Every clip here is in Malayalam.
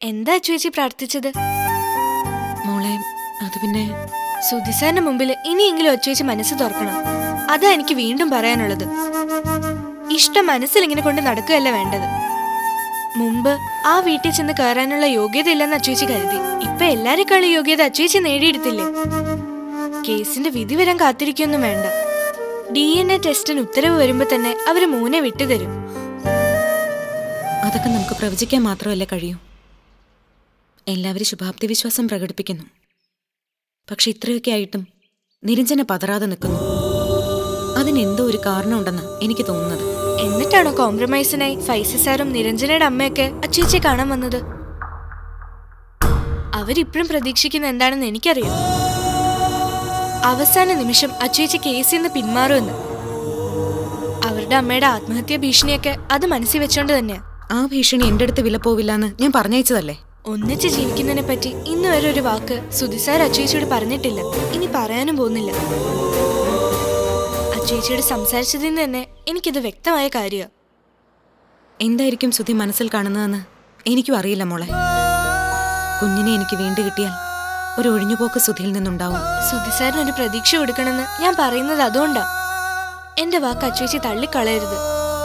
എന്താ അച്ചുവേച്ചി പ്രാർത്ഥിച്ചത് മോളെ അത് പിന്നെ സുധിസാറിന്റെ മുമ്പിൽ ഇനിയെങ്കിലും അച്ചുവേച്ചി മനസ്സ് തുറക്കണം അതാ എനിക്ക് വീണ്ടും പറയാനുള്ളത് ഇഷ്ടം മനസ്സിൽ ഇങ്ങനെ കൊണ്ട് നടക്കുകയല്ല വേണ്ടത് മുമ്പ് ആ വീട്ടിൽ ചെന്ന് കയറാനുള്ള യോഗ്യത ഇല്ലെന്ന് അച്ചുവേച്ചി കരുതി ഇപ്പൊ എല്ലാരെക്കാളും യോഗ്യത അച്ചുവേച്ചി നേടിയെടുത്തില്ലേ കേസിന്റെ വിധി വരാൻ കാത്തിരിക്കൊന്നും വേണ്ട ഡി എൻ എ ടെസ്റ്റിന് ഉത്തരവ് വരുമ്പോ തന്നെ അവര് മൂനെ വിട്ടുതരും അതൊക്കെ നമുക്ക് പ്രവചിക്കാൻ മാത്രമല്ലേ കഴിയൂ എല്ലാവരും ശുഭാപ്തി വിശ്വാസം പ്രകടിപ്പിക്കുന്നു പക്ഷെ ഇത്രയൊക്കെ ആയിട്ടും നിരഞ്ജന പതറാതെ നിൽക്കുന്നു അതിനെന്തോ ഒരു കാരണമുണ്ടെന്ന് എനിക്ക് തോന്നുന്നത് എന്നിട്ടാണോ കോംപ്രമൈസിനായി ഫൈസി സാറും നിരഞ്ജനയുടെ അമ്മയൊക്കെ അച്ചുവേച്ചിയെ കാണാൻ വന്നത് അവരിപ്പോഴും പ്രതീക്ഷിക്കുന്ന എന്താണെന്ന് എനിക്കറിയാം അവസാന നിമിഷം അച്ചുവേച്ചി കേസിൽ നിന്ന് പിന്മാറുമെന്ന് അവരുടെ അമ്മയുടെ ആത്മഹത്യാ ഭീഷണിയൊക്കെ അത് മനസ്സിൽ വെച്ചോണ്ട് തന്നെയാ ആ ഭീഷണി എന്റെ അടുത്ത് വില പോവില്ലെന്ന് ഞാൻ പറഞ്ഞയച്ചതല്ലേ ഒന്നിച്ച് ജീവിക്കുന്നതിനെ പറ്റി ഇന്ന് വരെ ഒരു വാക്ക് സുധിസാർ അച്ചുവേച്ചിയോട് പറഞ്ഞിട്ടില്ല ഇനി പറയാനും പോകുന്നില്ല അച്ചുവേച്ചിയോട് സംസാരിച്ചതിൽ നിന്ന് തന്നെ എനിക്കിത് വ്യക്തമായ കാര്യമാണ് എന്തായിരിക്കും സുധി മനസ്സിൽ കാണുന്നതെന്ന് എനിക്കും അറിയില്ല മോളെ കുഞ്ഞിനെ എനിക്ക് വീണ്ടു കിട്ടിയാൽ ഒരു ഒഴിഞ്ഞുപോക്ക് സുധിയിൽ നിന്നുണ്ടാവും സുധിസാറിന് ഒരു പ്രതീക്ഷ കൊടുക്കണമെന്ന് ഞാൻ പറയുന്നത് അതുകൊണ്ടാ എന്റെ വാക്ക് അച്ചുവേച്ചി തള്ളിക്കളയരുത്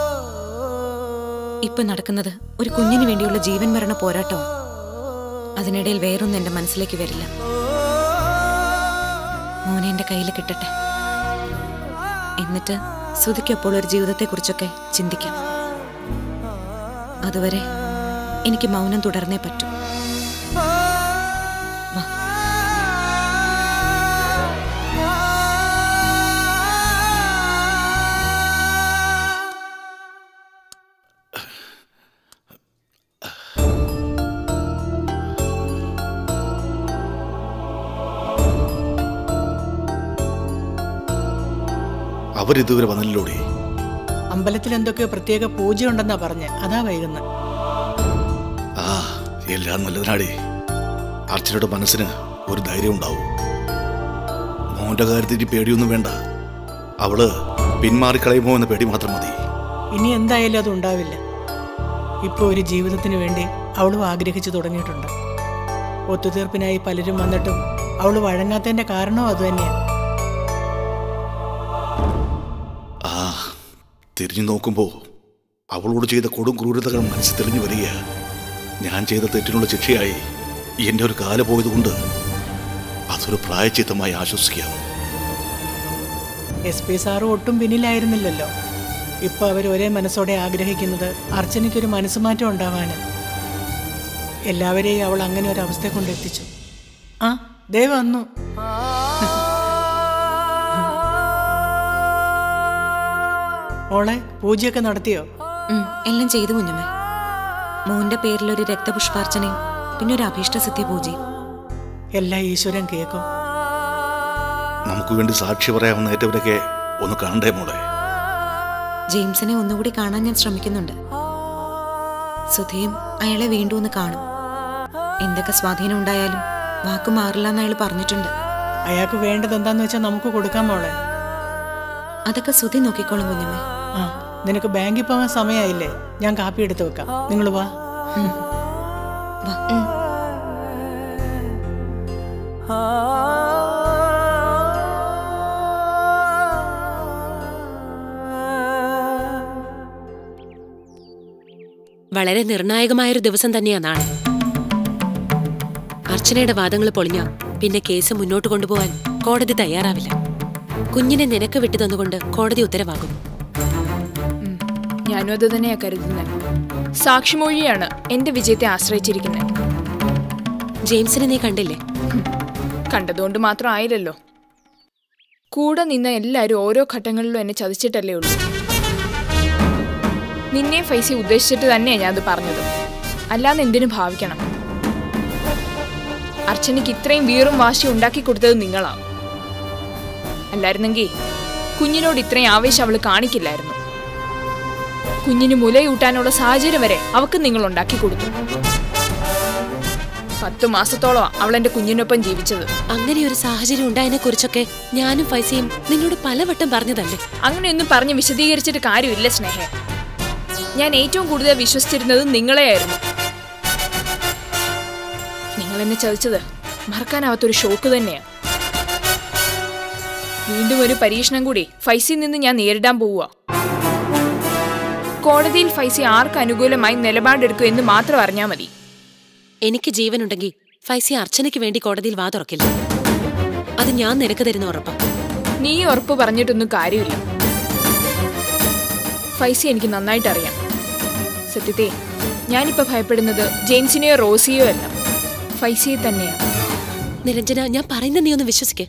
ഇപ്പൊ നടക്കുന്നത് ഒരു കുഞ്ഞിന് വേണ്ടിയുള്ള ജീവൻ മരണ പോരാട്ടവും അതിനിടയിൽ വേറൊന്നും എന്റെ മനസ്സിലേക്ക് വരില്ല മോനെ എന്റെ കയ്യിൽ കിട്ടട്ടെ എന്നിട്ട് സുധിക്കൊപ്പോൾ ഒരു ജീവിതത്തെക്കുറിച്ചൊക്കെ ചിന്തിക്കാം അതുവരെ എനിക്ക് മൗനം തുടർന്നേ പറ്റൂ വാ അവരിതുവരെ വന്നില്ലോടി അമ്പലത്തിൽ എന്തൊക്കെയോ പ്രത്യേക പൂജ ഉണ്ടെന്നാ പറഞ്ഞ് അതാ വൈകുന്നത് ആ എല്ലാം നല്ലതിനാടി അർച്ചനയുടെ മനസ്സിന് ഒരു ധൈര്യം ഉണ്ടാവും മോന്റെ കാര്യത്തിൽ ഇനി പേടിയൊന്നും വേണ്ട അവള് പിന്മാറിക്കളയുമോ എന്ന പേടി മാത്രം മതി ഇനി എന്തായാലും അത് ഉണ്ടാവില്ല ഇപ്പോൾ ഒരു ജീവിതത്തിന് വേണ്ടി അവളും ആഗ്രഹിച്ചു തുടങ്ങിയിട്ടുണ്ട് ഒത്തുതീർപ്പിനായി പലരും വന്നിട്ടും അവൾ വഴങ്ങാത്തതിന്റെ കാരണവും അതുതന്നെയാണ് ആ തിരിഞ്ഞു നോക്കുമ്പോ അവളോട് ചെയ്ത കൊടും ക്രൂരതകൾ മനസ്സിൽ തെളിഞ്ഞു വരിക ഞാൻ ചെയ്ത തെറ്റിനുള്ള ശിക്ഷയായി എന്റെ ഒരു കാല പോയതുകൊണ്ട് അതൊരു പ്രായച്ചിത്തമായി ആശ്വസിക്കാം എസ് പി സാറ് ഒട്ടും പിന്നിലായിരുന്നില്ലല്ലോ ഇപ്പൊ അവർ ഒരേ മനസ്സോടെ ആഗ്രഹിക്കുന്നത് അർച്ചനയ്ക്കൊരു മനസ്സുമാറ്റം ഉണ്ടാവാന് എല്ലാവരെയും അവൾ അങ്ങനെ ഒരു അവസ്ഥ കൊണ്ടെത്തിച്ചു ആ ദേ വന്നു മോളെ പൂജയൊക്കെ നടത്തിയോ ഉം, എല്ലാം ചെയ്തു കുഞ്ഞമ്മേ മോന്റെ പേരിൽ ഒരു രക്തപുഷ്പാർച്ചനയും പിന്നെ ഒരു അഭീഷ്ടസിദ്ധി പൂജയും എല്ലാം ഈശ്വരൻ കേൾക്കും നമുക്ക് വേണ്ടി സാക്ഷി പറയാവുന്ന ഏറ്റവരൊക്കെ ഒന്ന് കാണണ്ടേ മോളെ ജെയിംസിനെ ഒന്നുകൂടി കാണാൻ ഞാൻ ശ്രമിക്കുന്നുണ്ട് സുധയും അയാളെ വീണ്ടും ഒന്ന് കാണും എന്തൊക്കെ സ്വാധീനം ഉണ്ടായാലും വാക്ക് മാറില്ല എന്ന് അയാൾ പറഞ്ഞിട്ടുണ്ട് അയാൾക്ക് വേണ്ടത് എന്താന്ന് വെച്ചാൽ നമുക്ക് കൊടുക്കാം മോളെ അതൊക്കെ സുധി നോക്കിക്കോളും കുഞ്ഞമ്മേ ആ നിനക്ക് ബാങ്കിൽ പോകാൻ സമയമായില്ലേ ഞാൻ കാപ്പി എടുത്ത് വെക്കാം നിങ്ങൾ വാ വാ വളരെ നിർണായകമായൊരു ദിവസം തന്നെയാ നാളെ അർച്ചനയുടെ വാദങ്ങൾ പൊളിഞ്ഞ പിന്നെ കേസ് മുന്നോട്ട് കൊണ്ടുപോകാൻ കോടതി തയ്യാറാവില്ല കുഞ്ഞിനെ നിനക്ക് വിട്ടു തന്നുകൊണ്ട് കോടതി ഉത്തരവാകും ഞാനും അത് തന്നെയാ കരുതുന്നത് സാക്ഷിമൊഴിയാണ് എന്റെ വിജയത്തെ ആശ്രയിച്ചിരിക്കുന്നത് ജെയിംസിനെ നീ കണ്ടില്ലേ കണ്ടതുകൊണ്ട് മാത്രം ആയില്ലല്ലോ കൂടെ നിന്ന എല്ലാവരും ഓരോ ഘട്ടങ്ങളിലും എന്നെ ചതിച്ചിട്ടല്ലേ ഉള്ളൂ നിന്നെ ഫൈസി ഉദ്ദേശിച്ചിട്ട് തന്നെയാ ഞാൻ അത് പറഞ്ഞത് അല്ലാതെ എന്തിനു ഭാവിക്കണം അർച്ചനയ്ക്ക് ഇത്രയും വീറും വാശി ഉണ്ടാക്കി കൊടുത്തത് നിങ്ങളാ അല്ലായിരുന്നെങ്കിൽ കുഞ്ഞിനോട് ഇത്രയും ആവേശം അവള് കാണിക്കില്ലായിരുന്നു കുഞ്ഞിന് മുലയൂട്ടാനുള്ള സാഹചര്യം വരെ അവക്ക് നിങ്ങൾ ഉണ്ടാക്കി കൊടുത്തു പത്തു മാസത്തോളം അവൾ എന്റെ കുഞ്ഞിനൊപ്പം ജീവിച്ചത് അങ്ങനെ ഒരു സാഹചര്യം ഉണ്ടായതിനെ കുറിച്ചൊക്കെ ഞാനും ഫൈസയും നിന്നോട് പലവട്ടം പറഞ്ഞതല്ലേ അങ്ങനെയൊന്നും പറഞ്ഞ് വിശദീകരിച്ചിട്ട് കാര്യമില്ല സ്നേഹ ഞാൻ ഏറ്റവും കൂടുതൽ വിശ്വസിച്ചിരുന്നത് നിങ്ങളെയായിരുന്നു അവളെന്നെ ചതിച്ചത് മറക്കാനാവാത്തൊരു ഷോക്ക് തന്നെയാ വീണ്ടും ഒരു പരീക്ഷണം കൂടി ഫൈസിൽ നിന്ന് ഞാൻ നേരിടാൻ പോവുക കോടതിയിൽ ഫൈസി ആർക്ക് അനുകൂലമായി നിലപാടെടുക്കും എന്ന് മാത്രം അറിഞ്ഞാൽ മതി എനിക്ക് ജീവനുണ്ടെങ്കിൽ ഫൈസി അർച്ചനയ്ക്ക് വേണ്ടി കോടതിയിൽ വാ തുറക്കില്ല അത് ഞാൻ നിനക്ക് തരുന്ന ഉറപ്പാ നീ ഉറപ്പ് പറഞ്ഞിട്ടൊന്നും കാര്യമില്ല ഫൈസി എനിക്ക് നന്നായിട്ട് അറിയാം സത്യത്തെ ഞാനിപ്പോ ഭയപ്പെടുന്നത് ജെയിംസിനെയോ റോസിയോ അല്ല ഫൈസിയെ തന്നെയാണ് നിരഞ്ജന ഞാൻ പറയുന്ന നീ ഒന്ന് വിശ്വസിക്കേ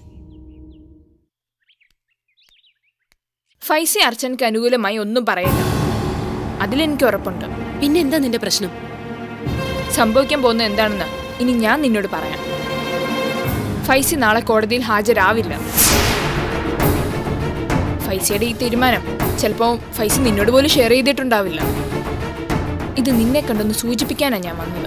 ഫൈസി അർച്ചനയ്ക്ക് അനുകൂലമായി ഒന്നും പറയില്ല അതിലെനിക്ക് ഉറപ്പുണ്ട് പിന്നെ എന്താ നിന്റെ പ്രശ്നം സംഭവിക്കാൻ പോകുന്നത് എന്താണെന്ന് ഇനി ഞാൻ നിന്നോട് പറയാം ഫൈസി നാളെ കോടതിയിൽ ഹാജരാവില്ല ഫൈസിയുടെ ഈ തീരുമാനം ചിലപ്പോൾ ഫൈസി നിന്നോട് പോലും ഷെയർ ചെയ്തിട്ടുണ്ടാവില്ല ഇത് നിന്നെ കണ്ടൊന്ന് സൂചിപ്പിക്കാനാണ് ഞാൻ വന്നത്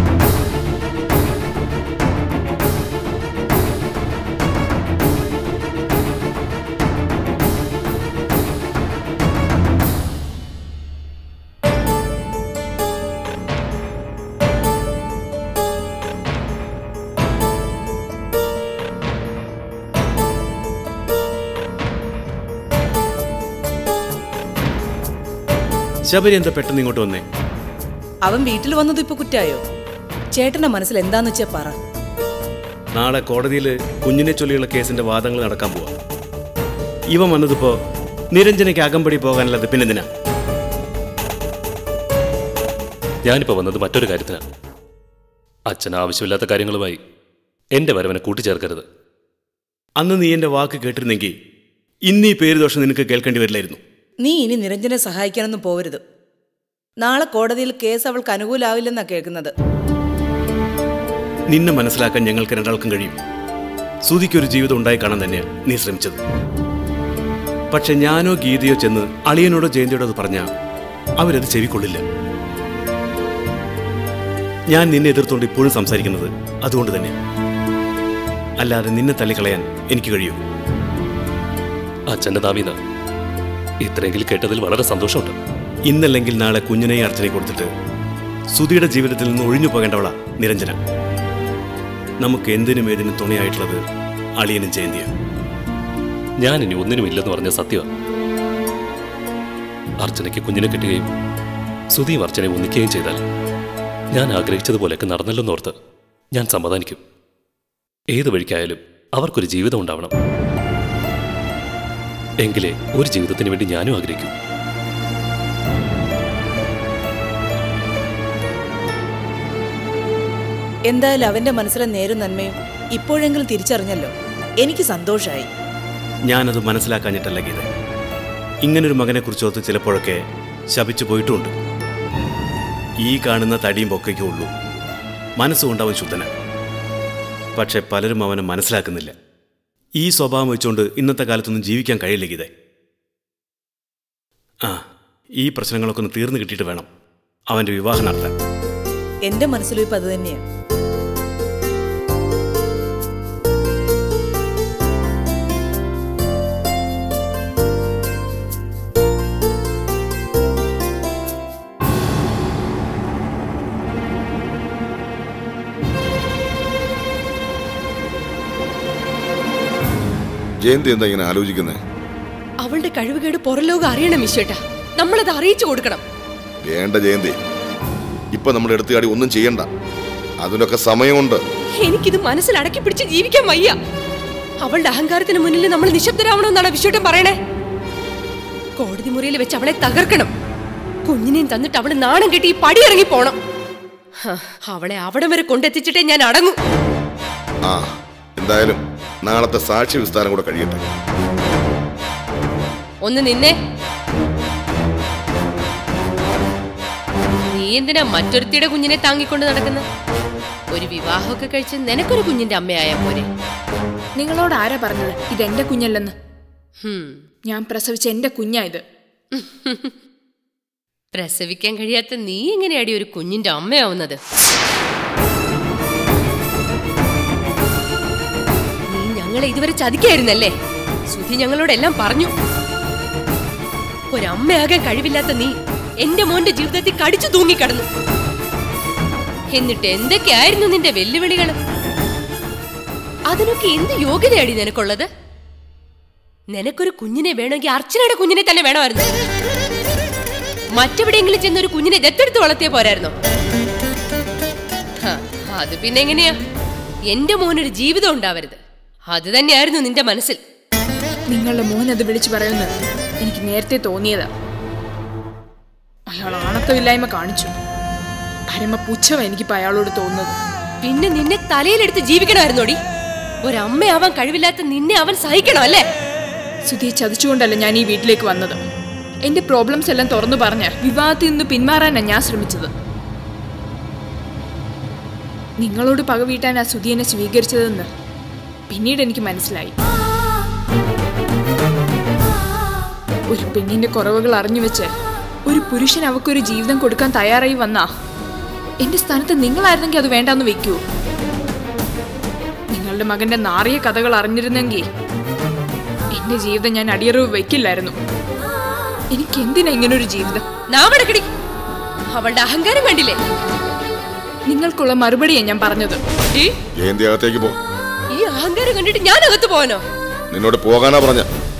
ശബരി എന്താ പെട്ടെന്ന് ഇങ്ങോട്ട് വന്നേ അവൻ വീട്ടിൽ വന്നത് ഇപ്പൊ കുറ്റായോ ചേട്ടന്റെ മനസ്സിൽ എന്താന്ന് വെച്ചാ പറ നാളെ കോടതിയിൽ കുഞ്ഞിനെ ചൊല്ലിയുള്ള കേസിന്റെ വാദങ്ങൾ നടക്കാൻ പോവാ ഇവൻ വന്നതിപ്പോ നിരഞ്ജനയ്ക്ക് അകമ്പടി പോകാനല്ലാതെ പിന്നെന്തിനാ ഞാനിപ്പോൾ വന്നത് മറ്റൊരു കാര്യത്തിനാണ് അച്ഛൻ ആവശ്യമില്ലാത്ത കാര്യങ്ങളുമായി എൻ്റെ വരവനെ കൂട്ടിച്ചേർക്കരുത് അന്ന് നീ എന്റെ വാക്ക് കേട്ടിരുന്നെങ്കിൽ ഇന്ന് ഈ പേര് ദോഷം നിനക്ക് കേൾക്കേണ്ടി വരില്ലായിരുന്നു നീ ഇനി നിരഞ്ജനെ സഹായിക്കാനൊന്നും പോവരുത് നാളെ കോടതിയിൽ കേസ് അവൾക്ക് അനുകൂലാവില്ലെന്നാ കേൾക്കുന്നത് നിന്നെ മനസ്സിലാക്കാൻ ഞങ്ങൾക്ക് രണ്ടാൾക്കും കഴിയും സുധിക്കൊരു ജീവിതം ഉണ്ടായി കാണാൻ തന്നെയാണ് നീ ശ്രമിച്ചത് പക്ഷെ ഞാനോ ഗീതയോ ചെന്ന് അളിയനോടോ ജയന്തിയോടോ അത് പറഞ്ഞാൽ അവരത് ചെവിക്കൊള്ളില്ല ഞാൻ നിന്നെ എതിർത്തുകൊണ്ട് ഇപ്പോഴും സംസാരിക്കുന്നത് അതുകൊണ്ട് തന്നെ അല്ലാതെ നിന്നെ തള്ളിക്കളയാൻ എനിക്ക് കഴിയൂ അച്ഛൻ്റെ നാമീന ഇത്രയെങ്കിലും കേട്ടതിൽ വളരെ സന്തോഷമുണ്ട് ഇന്നല്ലെങ്കിൽ നാളെ കുഞ്ഞിനെയും അർച്ചനെ കൊടുത്തിട്ട് സുധിയുടെ ജീവിതത്തിൽ നിന്ന് ഒഴിഞ്ഞു പോകേണ്ടവളാ നിരഞ്ജന നമുക്ക് എന്തിനും ഏതിനും തുണയായിട്ടുള്ളത് അളിയനും ജയന്തിയാണ് ഞാൻ ഇനി ഒന്നിനും ഇല്ലെന്ന് പറഞ്ഞ സത്യമാണ് അർച്ചനയ്ക്ക് കുഞ്ഞിനെ കിട്ടുകയും സുധിയും അർച്ചനെ ഒന്നിക്കുകയും ചെയ്താൽ ഞാൻ ആഗ്രഹിച്ചതുപോലെയൊക്കെ നടന്നല്ലെന്നോർത്ത് ഞാൻ സമാധാനിക്കും ഏത് വഴിക്കായാലും അവർക്കൊരു ജീവിതം ഉണ്ടാവണം എങ്കിലേ ഒരു ജീവിതത്തിന് വേണ്ടി ഞാനും ആഗ്രഹിക്കും എന്തായാലും അവന്റെ മനസ്സിലെ നേരും നന്മയും ഇപ്പോഴെങ്കിലും തിരിച്ചറിഞ്ഞല്ലോ എനിക്ക് സന്തോഷമായി ഞാനത് മനസ്സിലാക്കാഞ്ഞിട്ടല്ല ഗീത ഇങ്ങനൊരു മകനെക്കുറിച്ച് ഓർത്ത് ചിലപ്പോഴൊക്കെ ശപിച്ചു പോയിട്ടുമുണ്ട് ഈ കാണുന്ന തടിയും പൊക്കയ്ക്കേ ഉള്ളൂ മനസ്സുകൊണ്ട് അവൻ ശുദ്ധന പക്ഷെ പലരും അവനെ മനസ്സിലാക്കുന്നില്ല ഈ സ്വഭാവം വെച്ചുകൊണ്ട് ഇന്നത്തെ കാലത്തൊന്നും ജീവിക്കാൻ കഴിയില്ല ഗീത ആ ഈ പ്രശ്നങ്ങളൊക്കെ ഒന്ന് തീർന്നു കിട്ടിയിട്ട് വേണം അവൻ്റെ വിവാഹം നടത്താൻ എന്റെ മനസ്സിലും ഇപ്പൊ അത് തന്നെയാണ് ജയന്തി എന്താ ഇങ്ങനെ ആലോചിക്കുന്നത് അവളുടെ കഴിവുകേട് പുറലോകം അറിയണം മിശ്വേട്ട നമ്മളത് അറിയിച്ചു കൊടുക്കണം വേണ്ട ജയന്തി ഇപ്പൊ നമ്മൾ എടുത്തുകാടി ഒന്നും ചെയ്യണ്ട അതിനൊക്കെ സമയമുണ്ട് എനിക്കിത് മനസ്സിൽ അടക്കി പിടിച്ച് ജീവിക്കാൻ വയ്യ അവളുടെ അഹങ്കാരത്തിന് മുന്നിൽ നമ്മൾ നിശബ്ദരാവണമെന്നാണ് വിശ്വട്ടൻ പറയണേ കോടതി മുറിയിൽ വെച്ച് അവളെ തകർക്കണം കുഞ്ഞിനെയും തന്നിട്ട് അവള് നാണം കെട്ടി ഈ പടി ഇറങ്ങി പോണം ഹ, അവളെ അവിടം വരെ കൊണ്ടെത്തിച്ചിട്ടേ ഞാൻ അടങ്ങും ആ എന്തായാലും നാളത്തെ സാക്ഷി വിസ്താരം കൂടെ കഴിയട്ടെ ഒന്ന് നിന്നെ നീ എന്തിനാ മറ്റൊരുത്തിയുടെ കുഞ്ഞിനെ താങ്ങിക്കൊണ്ട് നടക്കുന്ന ഒരു വിവാഹമൊക്കെ കഴിച്ച് നിനക്കൊരു കുഞ്ഞിന്റെ അമ്മയായ പോരെ നിങ്ങളോട് ആരാ പറഞ്ഞത് ഇതെന്റെ കുഞ്ഞല്ലെന്ന് ഹും ഞാൻ പ്രസവിച്ച എന്റെ കുഞ്ഞാ ഇത് പ്രസവിക്കാൻ കഴിയാത്ത നീ എങ്ങനെയാടി ഒരു കുഞ്ഞിന്റെ അമ്മയാവുന്നത് നീ ഞങ്ങളെ ഇതുവരെ ചതിക്കായിരുന്നല്ലേ സുധി ഞങ്ങളോടെല്ലാം പറഞ്ഞു ഒരമ്മയാകാൻ കഴിവില്ലാത്ത നീ എന്റെ മോന്റെ ജീവിതത്തിൽ കടിച്ചു തൂങ്ങിക്കടന്നു എന്നിട്ട് എന്തൊക്കെയായിരുന്നു നിന്റെ വെല്ലുവിളികൾ അതിനൊക്കെ എന്ത് യോഗ്യതയാടി നിനക്കുള്ളത് നിനക്കൊരു കുഞ്ഞിനെ വേണമെങ്കിൽ അർച്ചനയുടെ കുഞ്ഞിനെ തന്നെ വേണമായിരുന്നു മറ്റെവിടെയെങ്കിലും ചെന്ന് ഒരു കുഞ്ഞിനെ ദത്തെടുത്ത് വളർത്തിയ പോരായിരുന്നോ ഹ, അത് പിന്നെ എങ്ങനെയാ എന്റെ മോനൊരു ജീവിതം ഉണ്ടാവരുത് അത് തന്നെയായിരുന്നു നിന്റെ മനസ്സിൽ നിങ്ങളുടെ മോൻ അത് വിളിച്ചു പറയുന്നത് എനിക്ക് നേരത്തെ തോന്നിയതാ അയാൾ ആണത്തമില്ലായ്മ കാണിച്ചു പരമ പുച്ഛം എനിക്കിപ്പോ അയാളോട് തോന്നുന്നത് പിന്നെ നിന്നെ തലയിലെടുത്ത് ജീവിക്കണമായിരുന്നോടി ഒരമ്മയാവാൻ കഴിവില്ലാത്ത നിന്നെ അവൻ സഹിക്കണം അല്ലേ സുധിയെ ചതിച്ചുകൊണ്ടല്ല ഞാൻ ഈ വീട്ടിലേക്ക് വന്നത് എന്റെ പ്രോബ്ലംസ് എല്ലാം തുറന്നു പറഞ്ഞ് വിവാഹത്തിൽ നിന്ന് പിന്മാറാനാണ് ഞാൻ ശ്രമിച്ചത് നിങ്ങളോട് പക വീട്ടാനാ സുധി എന്നെ സ്വീകരിച്ചതെന്ന് പിന്നീട് എനിക്ക് മനസ്സിലായി ഒരു പെണ്ണിന്റെ കുറവുകൾ അറിഞ്ഞു വെച്ച് ഒരു പുരുഷൻ അവക്കൊരു ജീവിതം കൊടുക്കാൻ തയ്യാറായി വന്നാ എന്റെ സ്ഥാനത്ത് നിങ്ങളായിരുന്നെങ്കിൽ അത് വേണ്ടാന്ന് വെക്കൂ നിങ്ങളുടെ മകന്റെ നാറിയ കഥകൾ അറിഞ്ഞിരുന്നെങ്കിൽ എന്റെ ജീവിതം ഞാൻ അടിയറവ് വെക്കില്ലായിരുന്നു എനിക്ക് എന്തിനാ ഇങ്ങനൊരു ജീവിതം നാമടക്കടി അവളുടെ അഹങ്കാരം കണ്ടില്ലേ നിങ്ങൾക്കുള്ള മറുപടിയാണ് ഞാൻ പറഞ്ഞത് ഈ ജയന്തി അകത്തേക്ക് പോ ഈ അഹങ്കാരം കണ്ടിട്ട് ഞാൻ അകത്ത് പോകാനോ നിന്നോട് പോകാനാ പറഞ്ഞ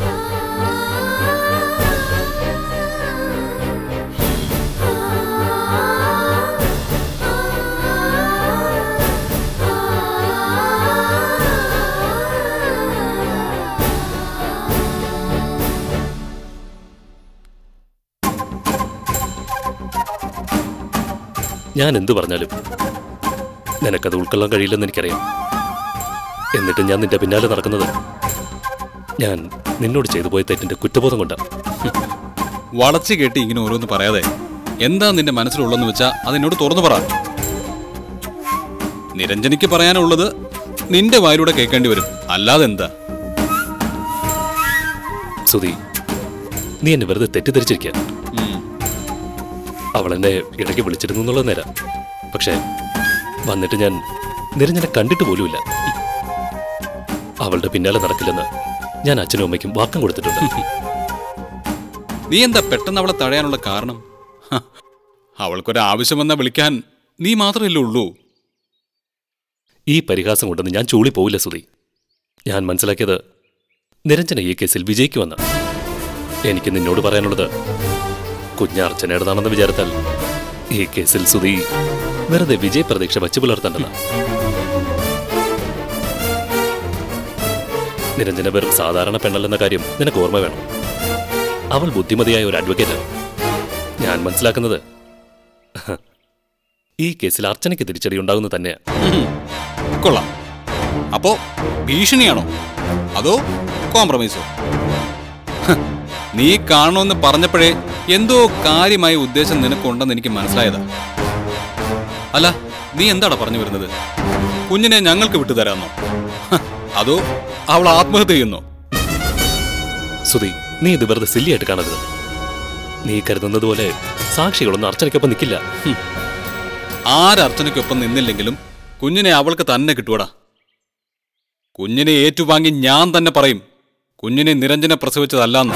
ഞാൻ എന്തു പറഞ്ഞാലും നിനക്കത് ഉൾക്കൊള്ളാൻ കഴിയില്ലെന്ന് എനിക്കറിയാം എന്നിട്ട് ഞാൻ നിന്റെ പിന്നാലെ നടക്കുന്നത് ഞാൻ നിന്നോട് ചെയ്തു പോയ തെറ്റിന്റെ കുറ്റബോധം കൊണ്ടാണ് വളച്ചു കേട്ടി ഇങ്ങനെ ഓരോന്ന് പറയാതെ എന്താ നിന്റെ മനസ്സിലുള്ളതെന്ന് വെച്ചാ അതെന്നോട് തുറന്നു പറ നിരഞ്ജനിക്ക് പറയാനുള്ളത് നിന്റെ വായിലൂടെ കേൾക്കേണ്ടി വരും അല്ലാതെ എന്താ സുധി നീ എന്നെ വെറുതെ തെറ്റിദ്ധരിച്ചിരിക്കാൻ അവൾ എന്നെ ഇടയ്ക്ക് വിളിച്ചിരുന്നു എന്നുള്ളത് നേരം പക്ഷേ വന്നിട്ട് ഞാൻ നിരഞ്ജനെ കണ്ടിട്ട് പോലുമില്ല അവളുടെ പിന്നാലെ നടക്കില്ലെന്ന് ഞാൻ അച്ഛനും അമ്മയ്ക്കും വാക്കം കൊടുത്തിട്ടുണ്ട് നീ എന്താ പെട്ടെന്ന് അവളെ തടയാനുള്ള കാരണം ഹ, അവൾക്കൊരു ആവശ്യം വന്നാ വിളിക്കാൻ നീ മാത്രമല്ലേ ഉള്ളൂ ഈ പരിഹാസം കൊണ്ടൊന്നും ഞാൻ ചൂളി പോവില്ല സുധി ഞാൻ മനസ്സിലാക്കിയത് നിരഞ്ജന ഈ കേസിൽ വിജയിക്കുമെന്ന് എനിക്ക് നിന്നോട് പറയാനുള്ളത് കുഞ്ഞാർച്ചനയുടേതാണെന്ന് വിചാരത്താൽ ഈ കേസിൽ സുധി വെറുതെ വിജയ പ്രതീക്ഷ വച്ചു പുലർത്തേണ്ടത് നിരഞ്ജന വെറും സാധാരണ പെണ്ണല്ലെന്ന കാര്യം നിനക്ക് ഓർമ്മ വേണം അവൾ ബുദ്ധിമതിയായ ഒരു അഡ്വക്കേറ്റാണ് ഞാൻ മനസ്സിലാക്കുന്നത് ഈ കേസിൽ അർച്ചനയ്ക്ക് തിരിച്ചടി ഉണ്ടാകുന്നു തന്നെയാ കൊള്ളാം അപ്പോ ഭീഷണിയാണോ അതോ കോംപ്രമൈസോ ഹ്, നീ കാണണമെന്ന് പറഞ്ഞപ്പോഴേ എന്തോ കാര്യമായ ഉദ്ദേശം നിനക്കുണ്ടെന്ന് എനിക്ക് മനസ്സിലായതാ അല്ല നീ എന്താടാ പറഞ്ഞു വരുന്നത് കുഞ്ഞിനെ ഞങ്ങൾക്ക് വിട്ടുതരാന്നോ ഹ്, അതോ അവൾ ആത്മഹത്യ ചെയ്യുന്നോ സുധി നീ ഇത് വെറുതെ സില്ലിയായിട്ട് കാണരുത് നീ കരുതുന്നത് പോലെ സാക്ഷികളൊന്നും അർച്ചനയ്ക്കൊപ്പം നിൽക്കില്ല ഹും. ആരർച്ചനയ്ക്കൊപ്പം നിന്നില്ലെങ്കിലും കുഞ്ഞിനെ അവൾക്ക് തന്നെ കിട്ടുവടാ കുഞ്ഞിനെ ഏറ്റുവാങ്ങി ഞാൻ തന്നെ പറയും കുഞ്ഞിനെ നിരഞ്ജനെ പ്രസവിച്ചതല്ലാന്ന്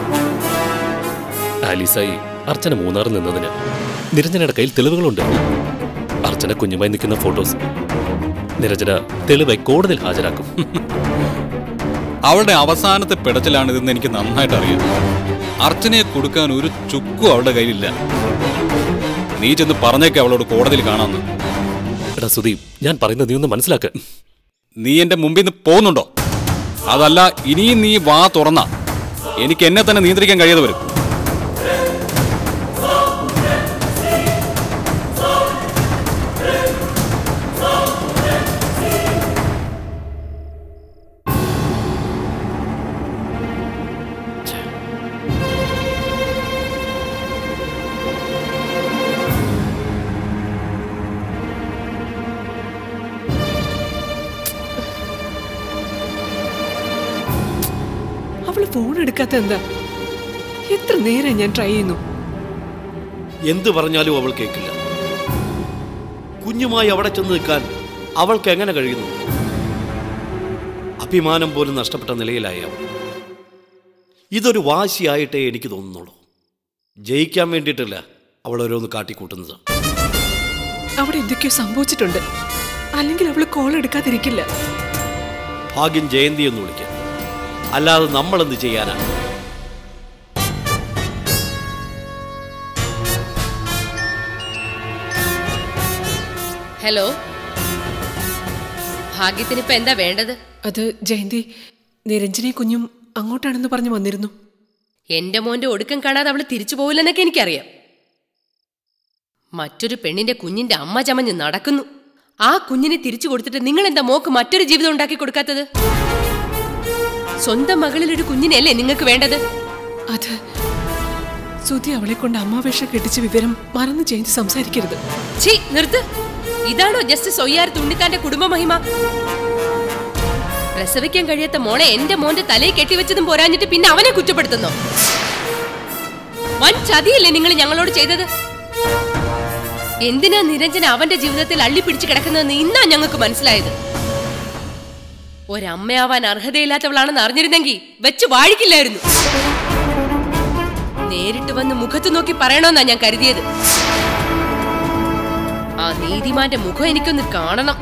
ആലീസായി അർച്ചന മൂന്നാറിൽ നിന്നതിന് നിരഞ്ജനയുടെ കയ്യിൽ തെളിവുകളുണ്ട് അർച്ചന കുഞ്ഞുമായി നിൽക്കുന്ന ഫോട്ടോസ് നിരഞ്ജന തെളിവായി കോടതിയിൽ ഹാജരാക്കും അവളുടെ അവസാനത്തെ പിടച്ചിലാണിതെന്ന് എനിക്ക് നന്നായിട്ട് അറിയാം അർച്ചനയെ കൊടുക്കാൻ ഒരു ചുക്കും അവളുടെ കയ്യിലില്ല നീ ചെന്ന് പറഞ്ഞേക്കെ അവളോട് കോടതിയിൽ കാണാന്ന് എടാ സുദീപ് ഞാൻ പറയുന്നത് നീ ഒന്ന് മനസ്സിലാക്ക നീ എന്റെ മുമ്പിൽ നിന്ന് പോകുന്നുണ്ടോ അതല്ല ഇനിയും നീ വാ തുറന്ന എനിക്ക് എന്നെ തന്നെ നിയന്ത്രിക്കാൻ കഴിയാതെ വരും അവള് ഫോൺ എടുക്കാത്ത എന്താ എത്ര നേരം ഞാൻ ട്രൈ ചെയ്യുന്നു എന്ത് പറഞ്ഞാലും അവൾ കേൾക്കില്ല കുഞ്ഞുമായി അവിടെ ചെന്ന് നിൽക്കാൻ അവൾക്ക് എങ്ങനെ കഴിയുന്നു അഭിമാനം പോലും നഷ്ടപ്പെട്ട നിലയിലായി അവൾ ഇതൊരു വാശിയായിട്ടേ എനിക്ക് തോന്നുന്നുള്ളൂ ജയിക്കാൻ വേണ്ടിയിട്ടല്ല അവൾ ഓരോന്ന് കാട്ടിക്കൂട്ടുന്നത് അവിടെ എന്തൊക്കെയോ സംഭവിച്ചിട്ടുണ്ട് അല്ലെങ്കിൽ അവള് കോൾ എടുക്കാതിരിക്കില്ല ഭാഗ്യം ജയന്തി എന്ന് വിളിക്കാം അല്ലാതെ നമ്മളെന്ത് ചെയ്യാനാ ഹലോ ഭാഗ്യത്തിന് ഇപ്പൊ എന്താ വേണ്ടത് അത് ജയന്തി നിരഞ്ജനെ കുഞ്ഞും അങ്ങോട്ടാണെന്ന് പറഞ്ഞു വന്നിരുന്നു എന്റെ മോന്റെ ഒടുക്കം കാണാതെ അവള് തിരിച്ചു പോവില്ലെന്നൊക്കെ എനിക്കറിയാം മറ്റൊരു പെണ്ണിന്റെ കുഞ്ഞിന്റെ അമ്മ ചമഞ്ഞ് നടക്കുന്നു ആ കുഞ്ഞിനെ തിരിച്ചു കൊടുത്തിട്ട് നിങ്ങൾ എന്താ മോക്ക് മറ്റൊരു ജീവിതം ഉണ്ടാക്കി കൊടുക്കാത്തത് സ്വന്തം മകളിൽ ഒരു കുഞ്ഞിനെയല്ലേ നിങ്ങൾക്ക് വേണ്ടത് അത് സുധി അവളെ കൊണ്ട് അമ്മാവേഷം കെട്ടിച്ച വിവരം മറന്ന് ജയന്തി സംസാരിക്കരുത് ഛീ നിർത്ത് ഇതാണോ ജസ്റ്റിസ് ഒയ്യാർ തുണ്ണിത്താന്റെ കുടുംബ മഹിമ പ്രസവിക്കാൻ കഴിയാത്ത മോളെ എന്റെ മോന്റെ തലയിൽ കെട്ടിവെച്ചതും പോരാഞ്ഞിട്ട് പിന്നെ അവനെ കുറ്റപ്പെടുത്തുന്നോ വൻ ചതിയല്ലേ നിങ്ങൾ ഞങ്ങളോട് ചെയ്തത് എന്തിനാ നിരഞ്ജന അവന്റെ ജീവിതത്തിൽ അള്ളിപ്പിടിച്ച് കിടക്കുന്നതെന്ന് ഇന്നാ ഞങ്ങൾക്ക് മനസ്സിലായത് ഒരമ്മയാവാൻ അർഹതയില്ലാത്തവളാണെന്ന് അറിഞ്ഞിരുന്നെങ്കിൽ വെച്ച് വാഴിക്കില്ലായിരുന്നു നേരിട്ട് വന്ന് മുഖത്ത് നോക്കി പറയണമെന്നാ ഞാൻ കരുതിയത് ആ നീതിമാന്റെ മുഖം എനിക്കൊന്ന് കാണണം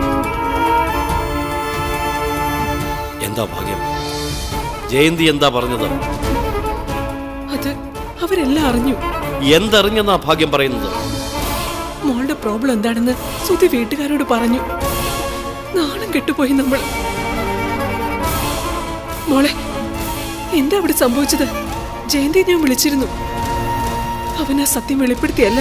എന്താ ഭാഗ്യം ജയന്തി എന്താ പറഞ്ഞത് അത് അവരെല്ലാം അറിഞ്ഞു എന്തറിഞ്ഞെന്നാ ഭാഗ്യം പറയുന്നത് മോളുടെ പ്രോബ്ലം എന്താണെന്ന് സുധി വീട്ടുകാരോട് പറഞ്ഞു നാണം കെട്ടുപോയി നമ്മൾ മോളെ എന്താ അവിടെ സംഭവിച്ചത് ജയന്തി ഞാൻ വിളിച്ചിരുന്നു അവൻ ആ സത്യം വെളിപ്പെടുത്തിയല്ലേ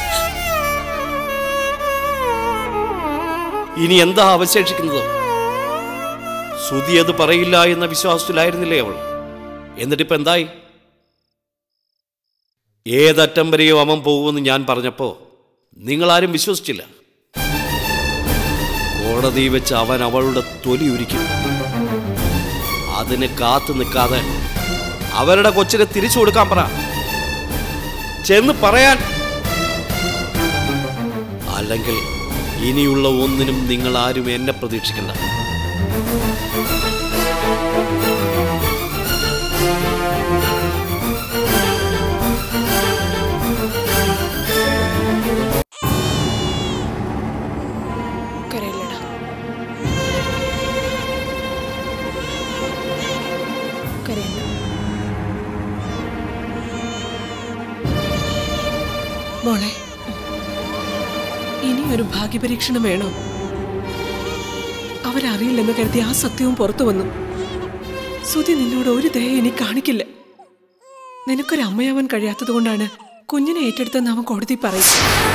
ഇനി എന്താ അവശേഷിക്കുന്നത് ശ്രുതി അത് പറയില്ല എന്ന വിശ്വാസത്തിലായിരുന്നില്ലേ അവൾ എന്നിട്ടിപ്പോ എന്തായി ഏതറ്റം വരെയോ അവൻ പോകുമെന്ന് ഞാൻ പറഞ്ഞപ്പോ നിങ്ങളാരും വിശ്വസിച്ചില്ല കോടതി വെച്ച് അവൻ അവളുടെ തൊലി ഉരിക്കും അതിന് കാത്തു നിൽക്കാതെ അവരുടെ കൊച്ചിനെ തിരിച്ചു കൊടുക്കാൻ പറ ചെന്ന് പറയാൻ അല്ലെങ്കിൽ ഇനിയുള്ള ഒന്നിനും നിങ്ങൾ ആരും എന്നെ പ്രതീക്ഷിക്കണ്ട കരയില്ലടാ കരയില്ല മോളെ ഇനി ഒരു ഭാഗ്യപരീക്ഷണം വേണോ അവരറിയില്ലെന്ന് കരുതി ആ സത്യവും പുറത്തു വന്നു സുധി നിന്നോട് ഒരു ദയ ഇനി കാണിക്കില്ല നിനക്കൊരു അമ്മയാവാൻ കഴിയാത്തത് കൊണ്ടാണ് കുഞ്ഞിനെ ഏറ്റെടുത്തെന്ന് അവൻ കോടതി പറയും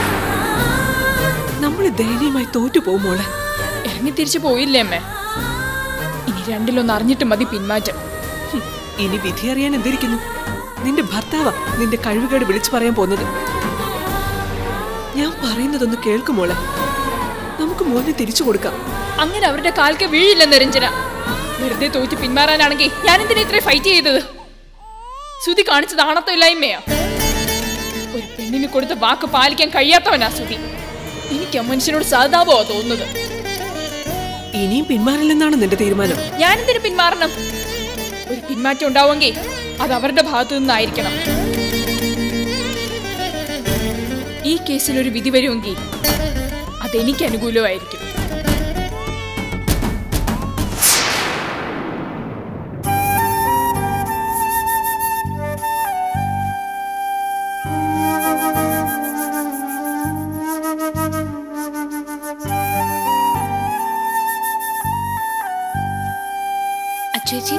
നമ്മൾ ദയനീയമായി തോറ്റു പോകും മോളെ ഇറങ്ങി തിരിച്ചു പോയില്ലേ അമ്മേ ഇനി രണ്ടിലൊന്ന് അറിഞ്ഞിട്ട് മതി പിന്മാറ്റം ഹും, ഇനി വിധി അറിയാൻ എന്തിരിക്കുന്നു നിന്റെ ഭർത്താവാ നിന്റെ കഴിവുകേട് വിളിച്ചു പറയാൻ പോകുന്നത് ഞാൻ പറയുന്നതൊന്ന് കേൾക്കും മോളെ നമുക്ക് മോനെ തിരിച്ചു കൊടുക്കാം അങ്ങനെ അവരുടെ കാൽക്ക് വീഴില്ല നിരഞ്ജന വെറുതെ തോറ്റ് പിന്മാറാനാണെങ്കിൽ ഞാൻ എന്തിനാ ഇത്ര ഫൈറ്റ് ചെയ്തത് സുധി കാണിച്ചത് ആണത്തമില്ലായ്മയാ ഒരു പെണ്ണിന് കൊടുത്ത വാക്ക് പാലിക്കാൻ കഴിയാത്തവനാ സുധി എനിക്ക് ആ മനുഷ്യനോട് സഹതാപമാ തോന്നുന്നത് ഇനിയും പിന്മാറില്ലെന്നാണ് നിന്റെ തീരുമാനം ഞാൻ എന്തിനു പിന്മാറണം ഒരു പിന്മാറ്റം ഉണ്ടാവുമെങ്കിൽ അത് അവരുടെ ഭാഗത്തു നിന്നായിരിക്കണം ഈ കേസിൽ ഒരു വിധി വരുമെങ്കിൽ അതെനിക്ക് അനുകൂലമായിരിക്കും അച്ചുവേച്ചി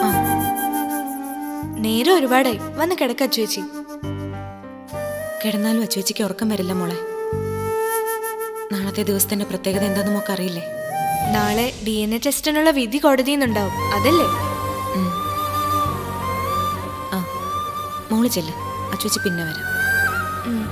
നേരെ ഒരുപാടായി വന്ന് കിടക്ക അച്ചുവേച്ചി കിടന്നാലും അച്ചുവച്ചിക്ക് ഉറക്കം വരില്ല മോളെ നാളത്തെ ദിവസത്തിന്റെ പ്രത്യേകത എന്താണെന്ന് നമുക്ക് അറിയില്ലേ നാളെ ഡി എൻ എ ടെസ്റ്റിനുള്ള വിധി കോടതിയിൽ നിന്നുണ്ടാവും അതല്ലേ ആ മോള് ചെല്ല് അച്ചുവച്ചി പിന്നെ വരാം ഉം.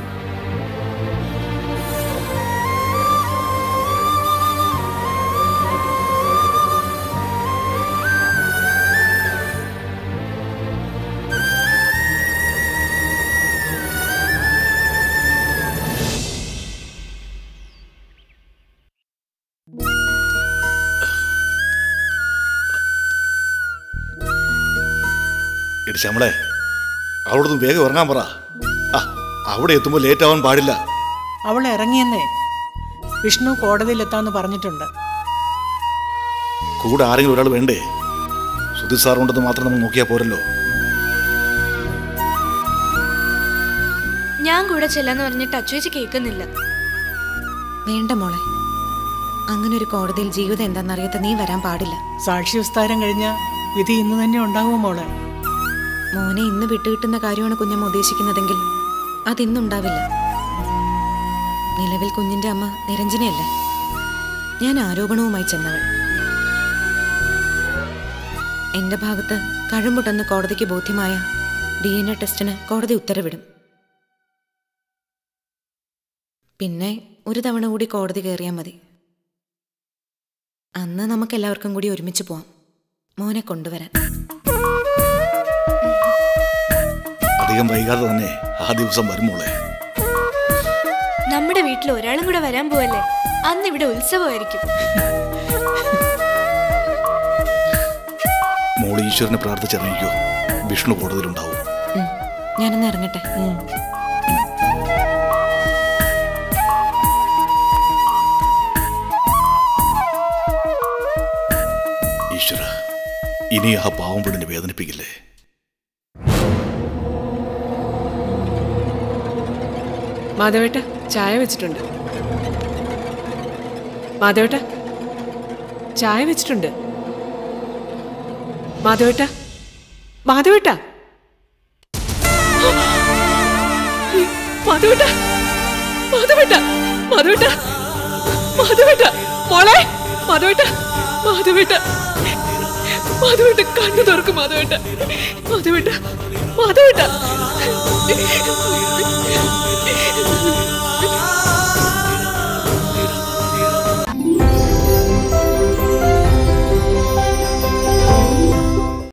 എടി ശമളെ അവളോടൊന്ന് വേഗം ഇറങ്ങാൻ പറ ആ അവിടെ എത്തുമ്പോൾ ലേറ്റ് ആവാൻ പാടില്ല അവൾ ഇറങ്ങിയെന്നേ വിഷ്ണു കോടതിയിലെത്താന്ന് പറഞ്ഞിട്ടുണ്ട് കൂടെ ആരെങ്കിലും ഒരാൾ വേണ്ടേ സുധീർ സാറുണ്ടെന്ന് മാത്രം നമ്മൾ നോക്കിയാൽ പോരല്ലോ ഞാൻ കൂടെ ചെല്ലാന്ന് പറഞ്ഞിട്ട് അച്ചുവേച്ചി കേൾക്കുന്നില്ല വേണ്ട മോളെ അങ്ങനെ ഒരു കോടതിയിൽ ജീവിതം എന്താണെന്നറിയാത്ത നീ വരാൻ പാടില്ല സാക്ഷി വിസ്താരം കഴിഞ്ഞ വിധി ഇന്ന് തന്നെ ഉണ്ടാവും മോളെ മോനെ ഇന്ന് വിട്ടുകിട്ടുന്ന കാര്യമാണ് കുഞ്ഞമ്മ ഉദ്ദേശിക്കുന്നതെങ്കിൽ അതിന്നുണ്ടാവില്ല നിലവിൽ കുഞ്ഞിന്റെ അമ്മ നിരഞ്ജനയല്ലേ ഞാൻ ആരോപണവുമായി ചെന്നവൾ എന്റെ ഭാഗത്ത് കഴമ്പുണ്ടെന്ന് കോടതിക്ക് ബോധ്യമായ ഡി എൻ എ ടെസ്റ്റിന് കോടതി ഉത്തരവിടും പിന്നെ ഒരു തവണ കൂടി കോടതി കയറിയാൽ മതി അന്ന് നമുക്കെല്ലാവർക്കും കൂടി ഒരുമിച്ച് പോവാം മോനെ കൊണ്ടുവരാൻ അധികം വൈകാതെ തന്നെ ആ ദിവസം വരുമോളെ നമ്മുടെ വീട്ടിൽ ഒരാളും കൂടെ വരാൻ പോവല്ലേ അന്ന് ഇവിടെ ഉത്സവമായിരിക്കും മോൾ ഈശ്വരനെ പ്രാർത്ഥിച്ചിറങ്ങിക്കോ വിഷ്ണു കോടതിയിലുണ്ടാവും ഉം. ഞാനൊന്ന് ഇറങ്ങട്ടെ ഈശ്വര ഇനി ആ പാവം പെണ്ണിനെ വേദനിപ്പിക്കില്ലേ മാധവേട്ട ചായ വെച്ചിട്ടുണ്ട് മാധവേട്ട ചായ വെച്ചിട്ടുണ്ട് മാധവേട്ട മാധവേട്ട മാധവേട്ട മാധവേട്ട മാധവേട്ട മാധവേട്ട മോളെ മാധവേട്ട മാധവേട്ട മാധവേട്ട കണ്ണു തുറക്കും മാധവേട്ട മാധവേട്ട മാധവേട്ട